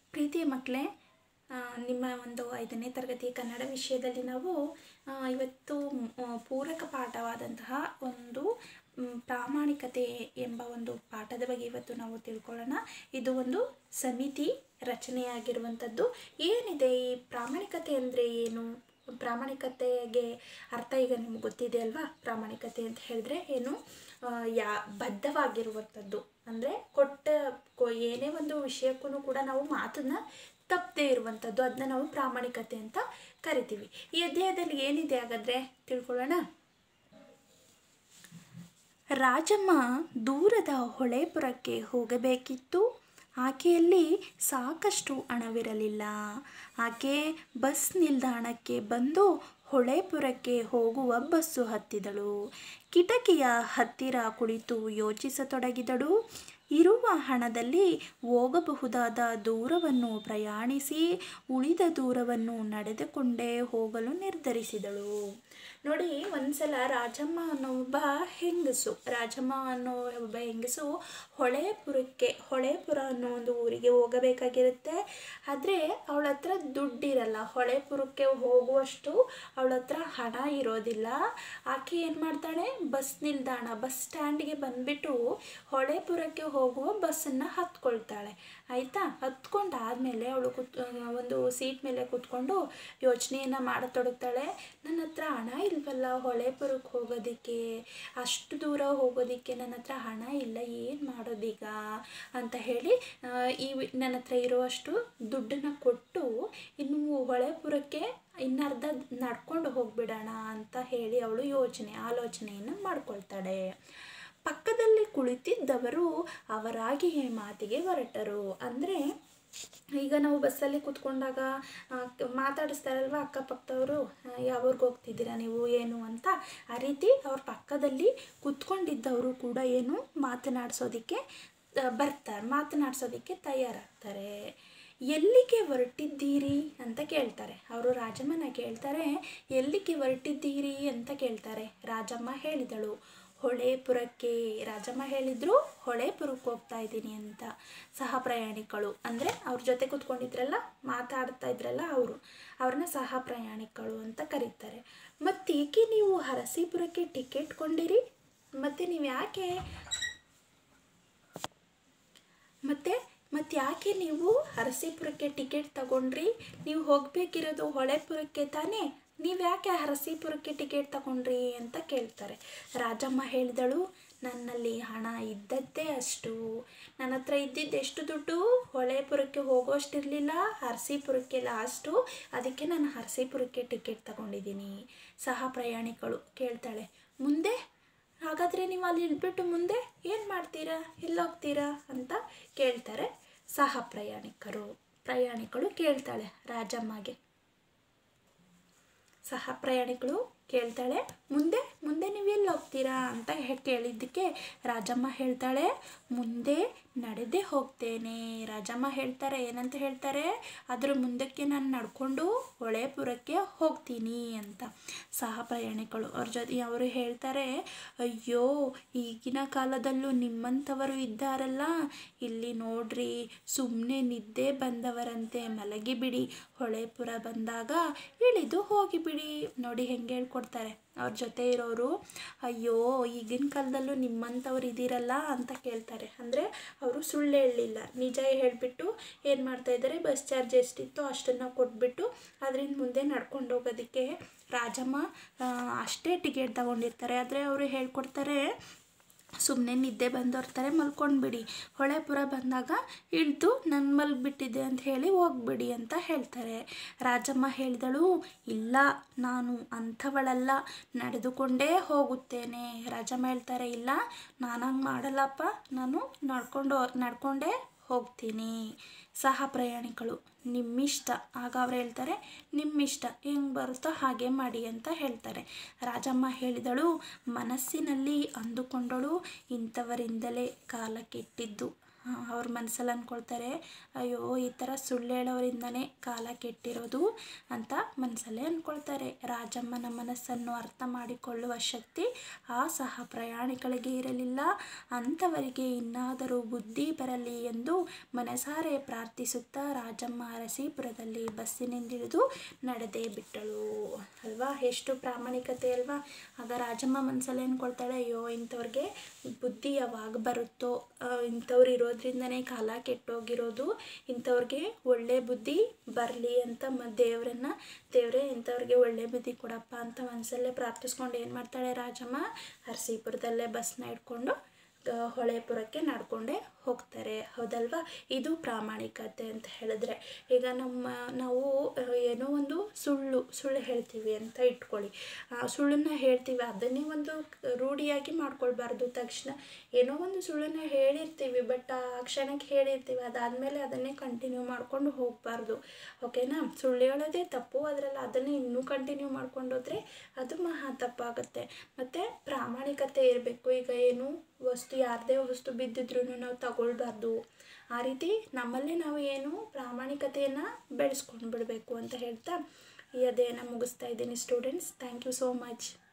ಪ್ರೀತಿಯ ಮಕ್ಕಳೇ ಆ, ನಿಮ್ಮ ಒಂದು ಐದನೇ ತರಗತಿ ಕನ್ನಡ ವಿಷಯದಲ್ಲಿ ನಾವು ಆ, ಇವತ್ತು ಮ್, ಪೂರಕ ಪಾಠವಾದಂತಹ ಒಂದು ಮ್, ಪ್ರಾಮಾಣಿಕತೆ ಎಂಬ ಒಂದು ಪಾಠದ ಬಗ್ಗೆ ಇವತ್ತು ನಾವು ತಿಳ್ಕೊಳ್ಳೋಣ ಇದು ಒಂದು ಸಮಿತಿ ರಚನೆಯಾಗಿರುವಂಥದ್ದು ಏನಿದೆ ಈ ಪ್ರಾಮಾಣಿಕತೆ ಅಂದರೆ ಏನು ಪ್ರಾಮಾಣಿಕತೆಗೆ ಅರ್ಥ ಈಗ ನಿಮ್ಗೆ ಗೊತ್ತಿದೆ ಅಲ್ವಾ ಪ್ರಾಮಾಣಿಕತೆ ಅಂತ ಹೇಳಿದ್ರೆ ಏನು ಆ, ಯಾ ಬದ್ಧವಾಗಿರುವಂಥದ್ದು ಅಂದರೆ ಕೊಟ್ಟ ಕೊ- ಏನೇ ಒಂದು ವಿಷಯಕ್ಕೂ ಕೂಡ ನಾವು ಮಾತನ್ನ ತಪ್ಪದೇ ಇರುವಂಥದ್ದು ಅದನ್ನ ನಾವು ಪ್ರಾಮಾಣಿಕತೆ ಅಂತ ಕರಿತೀವಿ ಈ ಅಧ್ಯಾಯದಲ್ಲಿ ಏನಿದೆ ಹಾಗಾದರೆ ತಿಳ್ಕೊಳ್ಳೋಣ ರಾಜಮ್ಮ ದೂರದ ಹೊಳೆಪುರಕ್ಕೆ ಹೋಗಬೇಕಿತ್ತು ಆಕೆಯಲ್ಲಿ ಸಾಕಷ್ಟು ಹಣವಿರಲಿಲ್ಲ ಆಕೆ ಬಸ್ ನಿಲ್ದಾಣಕ್ಕೆ ಬಂದು ಹೊಳೆಪುರಕ್ಕೆ ಹೋಗುವ ಬಸ್ಸು ಹತ್ತಿದಳು ಕಿಟಕಿಯ ಹತ್ತಿರ ಕುಳಿತು ಯೋಚಿಸತೊಡಗಿದಳು ಇರುವ ಹಣದಲ್ಲಿ ಹೋಗಬಹುದಾದ ದೂರವನ್ನು ಪ್ರಯಾಣಿಸಿ ಉಳಿದ ದೂರವನ್ನು ನಡೆದುಕೊಂಡೇ ಹೋಗಲು ನಿರ್ಧರಿಸಿದಳು ನೋಡಿ ಒಂದ್ಸಲ ರಾಜಮ್ಮ ಅನ್ನೋ ಒಬ್ಬ ಹೆಂಗಸು ರಾಜಮ್ಮ ಅನ್ನೋ ಒಬ್ಬ ಹೆಂಗಸು ಹೊಳೆಪುರಕ್ಕೆ ಹೊಳೆಪುರ ಅನ್ನೋ ಒಂದು ಊರಿಗೆ ಹೋಗಬೇಕಾಗಿರುತ್ತೆ ಆದರೆ ಅವಳ ಹತ್ರ ದುಡ್ಡಿರಲ್ಲ ಹೊಳೆಪುರಕ್ಕೆ ಹೋಗುವಷ್ಟು ಅವಳ ಹತ್ರ ಹಣ ಇರೋದಿಲ್ಲ ಆಕೆ ಏನು ಮಾಡ್ತಾಳೆ ಬಸ್ ನಿಲ್ದಾಣ ಬಸ್ ಸ್ಟ್ಯಾಂಡ್ಗೆ ಬಂದ್ಬಿಟ್ಟು ಹೊಳೆಪುರಕ್ಕೆ ಹೋಗುವ ಬಸ್ಸನ್ನು ಹತ್ಕೊಳ್ತಾಳೆ ಆಯಿತಾ ಹತ್ಕೊಂಡಾದಮೇಲೆ ಅವಳು ಕುತ್ ಒಂದು ಸೀಟ್ ಮೇಲೆ ಕೂತ್ಕೊಂಡು ಯೋಚನೆಯನ್ನು ಮಾಡತೊಡಗ್ತಾಳೆ ನನ್ನ ಹತ್ರ ಹಣ ಇಲ್ವಲ್ಲ ಹೊಳೆಪುರಕ್ಕೆ ಹೋಗೋದಕ್ಕೆ ಅಷ್ಟು ದೂರ ಹೋಗೋದಕ್ಕೆ ನನ್ನ ಹತ್ರ ಹಣ ಇಲ್ಲ ಏನು ಮಾಡೋದೀಗ ಅಂತ ಹೇಳಿ ಆ, ಈ ವಿ- ನನ್ನ ಹತ್ರ ಇರುವಷ್ಟು ದುಡ್ಡನ್ನು ಕೊಟ್ಟು ಇನ್ನು ಹೊಳೆಪುರಕ್ಕೆ ಇನ್ನರ್ಧ ನಡ್ಕೊಂಡು ಹೋಗ್ಬಿಡೋಣ ಅಂತ ಹೇಳಿ ಅವಳು ಯೋಚನೆ ಆಲೋಚನೆಯನ್ನು ಮಾಡ್ಕೊಳ್ತಾಳೆ ಪಕ್ಕದಲ್ಲಿ ಕುಳಿತಿದ್ದವರು ಅವರಾಗಿ ಮಾತಿಗೆ ಹೊರಟರು ಅಂದರೆ ಈಗ ನಾವು ಬಸ್ಸಲ್ಲಿ ಕೂತ್ಕೊಂಡಾಗ ಆ, ಕ- ಮಾತಾಡಿಸ್ತಾರಲ್ವ ಅಕ್ಕಪಕ್ಕದವರು ಯಾವ ಊರಿಗೆ ಹೋಗ್ತಿದ್ದೀರಾ ನೀವು ಏನು ಅಂತ ಆ ರೀತಿ ಅವ್ರ ಪಕ್ಕದಲ್ಲಿ ಕೂತ್ಕೊಂಡಿದ್ದವರು ಕೂಡ ಏನು ಮಾತನಾಡಿಸೋದಕ್ಕೆ ಬರ್ತಾರೆ ಮಾತನಾಡಿಸೋದಕ್ಕೆ ತಯಾರಾಗ್ತಾರೆ ಎಲ್ಲಿಗೆ ಹೊರಟಿದ್ದೀರಿ ಅಂತ ಕೇಳ್ತಾರೆ ಅವರು ರಾಜಮ್ಮನ ಕೇಳ್ತಾರೆ ಎಲ್ಲಿಗೆ ಹೊರಟಿದ್ದೀರಿ ಅಂತ ಕೇಳ್ತಾರೆ ರಾಜಮ್ಮ ಹೇಳಿದಳು ಹೊಳೆಪುರಕ್ಕೆ ರಾಜಮ್ಮ ಹೇಳಿದ್ರು ಹೊಳೆಪುರಕ್ಕೆ ಹೋಗ್ತಾ ಇದ್ದೀನಿ ಅಂತ ಸಹ ಪ್ರಯಾಣಿಕಳು ಅಂದರೆ ಅವ್ರ ಜೊತೆ ಕೂತ್ಕೊಂಡಿದ್ರಲ್ಲ ಮಾತಾಡ್ತಾ ಇದ್ರಲ್ಲ ಅವರು ಅವ್ರನ್ನ ಸಹ ಪ್ರಯಾಣಿಕಳು ಅಂತ ಕರೀತಾರೆ ಮತ್ತೇಕೆ ನೀವು ಹರಸೀಪುರಕ್ಕೆ ಟಿಕೆಟ್ ಕೊಂಡಿರಿ ಮತ್ತು ನೀವು ಯಾಕೆ ಮತ್ತು ಮತ್ತು ಯಾಕೆ ನೀವು ಹರಸೀಪುರಕ್ಕೆ ಟಿಕೆಟ್ ತಗೊಂಡ್ರಿ ನೀವು ಹೋಗಬೇಕಿರೋದು ಹೊಳೆಪುರಕ್ಕೆ ತಾನೇ ನೀವು ಯಾಕೆ ಹರಸೀಪುರಕ್ಕೆ ಟಿಕೆಟ್ ತಗೊಂಡ್ರಿ ಅಂತ ಕೇಳ್ತಾರೆ ರಾಜಮ್ಮ ಹೇಳಿದಳು ನನ್ನಲ್ಲಿ ಹಣ ಇದ್ದದ್ದೇ ಅಷ್ಟು ನನ್ನ ಹತ್ರ ಇದ್ದಿದ್ದು ಎಷ್ಟು ದುಡ್ಡು ಹೊಳೆಪುರಕ್ಕೆ ಹೋಗೋಷ್ಟಿರಲಿಲ್ಲ ಹರಸೀಪುರಕ್ಕೆ ಲಾಸ್ಟು ಅದಕ್ಕೆ ನಾನು ಹರಸೀಪುರಕ್ಕೆ ಟಿಕೆಟ್ ತಗೊಂಡಿದ್ದೀನಿ ಸಹ ಪ್ರಯಾಣಿಕಳು ಕೇಳ್ತಾಳೆ ಮುಂದೆ ಹಾಗಾದರೆ ನೀವು ಅಲ್ಲಿ ಇಳ್ಬಿಟ್ಟು ಮುಂದೆ ಏನು ಮಾಡ್ತೀರಾ ಎಲ್ಲೋಗ್ತೀರಾ ಅಂತ ಕೇಳ್ತಾರೆ ಸಹ ಪ್ರಯಾಣಿಕರು ಪ್ರಯಾಣಿಕಳು ಕೇಳ್ತಾಳೆ ರಾಜಮ್ಮಗೆ ಸಹ ಪ್ರಯಾಣಿಕಳು ಕೇಳ್ತಾಳೆ ಮುಂದೆ ಮುಂದೆ ನೀವು ಎಲ್ಲಿ ಹೋಗ್ತೀರಾ ಅಂತ ಹೇ- ಕೇಳಿದ್ದಕ್ಕೆ ರಾಜಮ್ಮ ಹೇಳ್ತಾಳೆ ಮುಂದೆ ನಡೆದೇ ಹೋಗ್ತೇನೆ ರಾಜಮ್ಮ ಹೇಳ್ತಾರೆ ಏನಂತ ಹೇಳ್ತಾರೆ ಅದರ ಮುಂದಕ್ಕೆ ನಾನು ನಡ್ಕೊಂಡು ಹೊಳೆಪುರಕ್ಕೆ ಹೋಗ್ತೀನಿ ಅಂತ ಸಹ ಪ್ರಯಾಣಿಕಳು ಅವ್ರ ಜೊತೆ ಅವರು ಹೇಳ್ತಾರೆ ಅಯ್ಯೋ ಈಗಿನ ಕಾಲದಲ್ಲೂ ನಿಮ್ಮಂಥವರು ಇದ್ದಾರಲ್ಲ ಇಲ್ಲಿ ನೋಡ್ರಿ ಸುಮ್ಮನೆ ನಿದ್ದೆ ಬಂದವರಂತೆ ಮಲಗಿಬಿಡಿ ಹೊಳೆಪುರ ಬಂದಾಗ ಇಳಿದು ಹೋಗಿಬಿಡಿ ನೋಡಿ ಹೆಂಗೆ ಹೇಳ್ಕೊಡ್ತಾರೆ ಅವ್ರ ಜೊತೆ ಇರೋರು ಅಯ್ಯೋ ಈಗಿನ ಕಾಲದಲ್ಲೂ ನಿಮ್ಮಂಥವ್ರು ಇದ್ದೀರಲ್ಲ ಅಂತ ಕೇಳ್ತಾರೆ ಅಂದರೆ ಅವರು ಸುಳ್ಳು ಹೇಳಲಿಲ್ಲ ನಿಜ ಹೇಳಿಬಿಟ್ಟು ಏನು ಮಾಡ್ತಾ ಇದ್ದಾರೆ ಬಸ್ ಚಾರ್ಜ್ ಎಷ್ಟಿತ್ತೋ ಅಷ್ಟನ್ನು ಕೊಟ್ಬಿಟ್ಟು ಅದರಿಂದ ಮುಂದೆ ನಡ್ಕೊಂಡು ಹೋಗೋದಕ್ಕೆ ರಾಜಮ್ಮ ಆ, ಅಷ್ಟೇ ಟಿಕೆಟ್ ತಗೊಂಡಿರ್ತಾರೆ ಆದರೆ ಅವರು ಹೇಳ್ಕೊಡ್ತಾರೆ ಸುಮ್ಮನೆ ನಿದ್ದೆ ಬಂದೋರ್ತಾರೆ ಮಲ್ಕೊಂಡ್ಬಿಡಿ ಹೊಳೆಪುರ ಬಂದಾಗ ಇಳಿದು ನನ್ನ ಮಲ್ಗಿಬಿಟ್ಟಿದ್ದೆ ಅಂತ ಹೇಳಿ ಹೋಗ್ಬಿಡಿ ಅಂತ ಹೇಳ್ತಾರೆ ರಾಜಮ್ಮ ಹೇಳಿದಳು ಇಲ್ಲ ನಾನು ಅಂಥವಳಲ್ಲ ನಡೆದುಕೊಂಡೇ ಹೋಗುತ್ತೇನೆ ರಾಜಮ್ಮ ಹೇಳ್ತಾರೆ ಇಲ್ಲ ನಾನು ಹಂಗೆ ಮಾಡಲ್ಲಪ್ಪ ನಾನು ನಡ್ಕೊಂಡು ನಡ್ಕೊಂಡೇ ಹೋಗ್ತೀನಿ ಸಹ ಪ್ರಯಾಣಿಕಳು ನಿಮ್ಮಿಷ್ಟ ಆಗ ಅವ್ರು ಹೇಳ್ತಾರೆ ನಿಮ್ಮಿಷ್ಟ ಹೆಂಗೆ ಬರುತ್ತೋ ಹಾಗೆ ಮಾಡಿ ಅಂತ ಹೇಳ್ತಾರೆ ರಾಜಮ್ಮ ಹೇಳಿದಳು ಮನಸ್ಸಿನಲ್ಲಿ ಅಂದುಕೊಂಡಳು ಇಂಥವರಿಂದಲೇ ಕಾಲ ಕೆಟ್ಟಿದ್ದು ಅವ್ರ ಮನಸ್ಸಲ್ಲಿ ಅಂದ್ಕೊಳ್ತಾರೆ ಅಯ್ಯೋ ಈ ಥರ ಸುಳ್ಳು ಹೇಳೋರಿಂದನೇ ಕಾಲ ಕೆಟ್ಟಿರೋದು ಅಂತ ಮನಸ್ಸಲ್ಲೇ ಅಂದ್ಕೊಳ್ತಾರೆ ರಾಜಮ್ಮನ ಮನಸ್ಸನ್ನು ಅರ್ಥ ಮಾಡಿಕೊಳ್ಳುವ ಶಕ್ತಿ ಆ ಸಹ ಪ್ರಯಾಣಿಗಳಿಗೆ ಇರಲಿಲ್ಲ ಅಂಥವರಿಗೆ ಇನ್ನಾದರೂ ಬುದ್ಧಿ ಬರಲಿ ಎಂದು ಮನಸಾರೆ ಪ್ರಾರ್ಥಿಸುತ್ತಾ ರಾಜಮ್ಮ ಅರಸೀಪುರದಲ್ಲಿ ಬಸ್ಸಿನಿಂದಿಳಿದು ನಡೆದೇ ಬಿಟ್ಟಳು ಅಲ್ವಾ ಎಷ್ಟು ಪ್ರಾಮಾಣಿಕತೆ ಅಲ್ವಾ ಆಗ ರಾಜಮ್ಮ ಮನಸ್ಸಲ್ಲಿ ಅಂದ್ಕೊಳ್ತಾಳೆ ಅಯ್ಯೋ ಇಂಥವ್ರಿಗೆ ಬುದ್ಧಿ ಯಾವಾಗ ಬರುತ್ತೋ ಆ, ಇಂಥವ್ರು ಇರೋದ್ರಿಂದನೇ ಕಾಲ ಕೆಟ್ಟೋಗಿರೋದು ಇಂಥವ್ರಿಗೆ ಒಳ್ಳೆ ಬುದ್ಧಿ ಬರಲಿ ಅಂತ ಮ ದೇವರನ್ನ ದೇವರೇ ಇಂಥವ್ರಿಗೆ ಒಳ್ಳೆ ಬುದ್ಧಿ ಕೊಡಪ್ಪ ಅಂತ ಮನಸ್ಸಲ್ಲೇ ಪ್ರಾರ್ಥಿಸ್ಕೊಂಡು ಏನು ಮಾಡ್ತಾಳೆ ರಾಜಮ್ಮ ಅರಸೀಪುರದಲ್ಲೇ ಬಸ್ನ ಇಟ್ಕೊಂಡು ಆ, ಹೊಳೆಪುರಕ್ಕೆ ನಡ್ಕೊಂಡೇ ಹೋಗ್ತಾರೆ ಹೌದಲ್ವಾ ಇದು ಪ್ರಾಮಾಣಿಕತೆ ಅಂತ ಹೇಳಿದ್ರೆ ಈಗ ನಮ್ಮ ನಾವು ಆ, ಏನೋ ಒಂದು ಸುಳ್ಳು ಸುಳ್ಳು ಹೇಳ್ತೀವಿ ಅಂತ ಇಟ್ಕೊಳ್ಳಿ ಆ ಸುಳ್ಳನ್ನು ಹೇಳ್ತೀವಿ ಅದನ್ನೇ ಒಂದು ಕ- ರೂಢಿಯಾಗಿ ಮಾಡ್ಕೊಳ್ಬಾರ್ದು ತಕ್ಷಣ ಏನೋ ಒಂದು ಸುಳ್ಳನ್ನು ಹೇಳಿರ್ತೀವಿ ಬಟ್ ಆ ಕ್ಷಣಕ್ಕೆ ಹೇಳಿರ್ತೀವಿ ಅದಾದಮೇಲೆ ಅದನ್ನೇ ಕಂಟಿನ್ಯೂ ಮಾಡ್ಕೊಂಡು ಹೋಗಬಾರ್ದು ಓಕೆನಾ ಸುಳ್ಳು ಹೇಳೋದೇ ತಪ್ಪು ಅದರಲ್ಲಿ ಅದನ್ನೇ ಇನ್ನೂ ಕಂಟಿನ್ಯೂ ಮಾಡ್ಕೊಂಡು ಹೋದರೆ ಅದು ಮಹಾ ತಪ್ಪಾಗುತ್ತೆ ಮತ್ತು ಪ್ರಾಮಾಣಿಕತೆ ಇರಬೇಕು ಈಗ ಏನು ವಸ್ತು ಯಾರದೇ ವಸ್ತು ಬಿದ್ದಿದ್ರೂ ನಾವು ತಗೊಳ್ಬಾರ್ದು ಆ ರೀತಿ ನಮ್ಮಲ್ಲಿ ನಾವು ಏನು ಪ್ರಾಮಾಣಿಕತೆಯನ್ನು ಬೆಳೆಸ್ಕೊಂಡು ಬಿಡಬೇಕು ಅಂತ ಹೇಳ್ತಾ ಈ ಅದೇನ ಮುಗಿಸ್ತಾ ಇದ್ದೀನಿ students thank you so much